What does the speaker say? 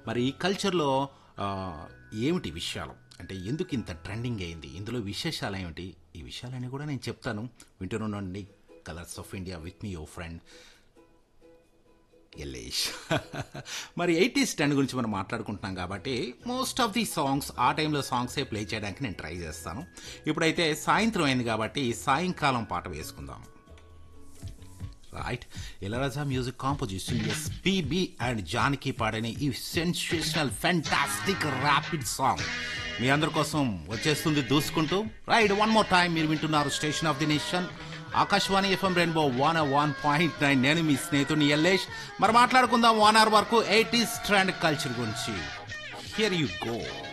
మరి ఈ కల్చర్లో ఆ, ఏమిటి విషయాలు అంటే ఎందుకు ఇంత ట్రెండింగ్ అయింది ఇందులో విశేషాలు ఏమిటి ఈ విషయాలన్నీ కూడా నేను చెప్తాను వింటున్నాండి కలర్స్ ఆఫ్ ఇండియా విత్ మీ ఓ ఫ్రెండ్ ఎల్లేష్ మరి ఎయిటీస్ టెన్ గురించి మనం మాట్లాడుకుంటున్నాం కాబట్టి మోస్ట్ ఆఫ్ ది సాంగ్స్ ఆ టైంలో సాంగ్సే ప్లే చేయడానికి నేను ట్రై చేస్తాను ఇప్పుడైతే సాయంత్రం అయింది కాబట్టి సాయంకాలం పాట వేసుకుందాం right Ilaiyaraaja music composition S P B and Janaki పాడిన ఈ సెన్సేషనల్ ఫెంటాస్టిక్ ర్యాపిడ్ సాంగ్ మీ అందరి కోసం వచ్చేస్తుంది దూసుకుంటూ రైట్ వన్ మోర్ టైం మీరు వింటున్నారు station of the nation Akashvani FM rainbow one one point nine నేను మీ స్నేహితుడిని ఎల్లేష్ మరి మాట్లాడుకుందాం వన్ అవర్ వరకు ఎయిటీస్ ట్రెండ్ కల్చర్ గురించి హియర్ యు గో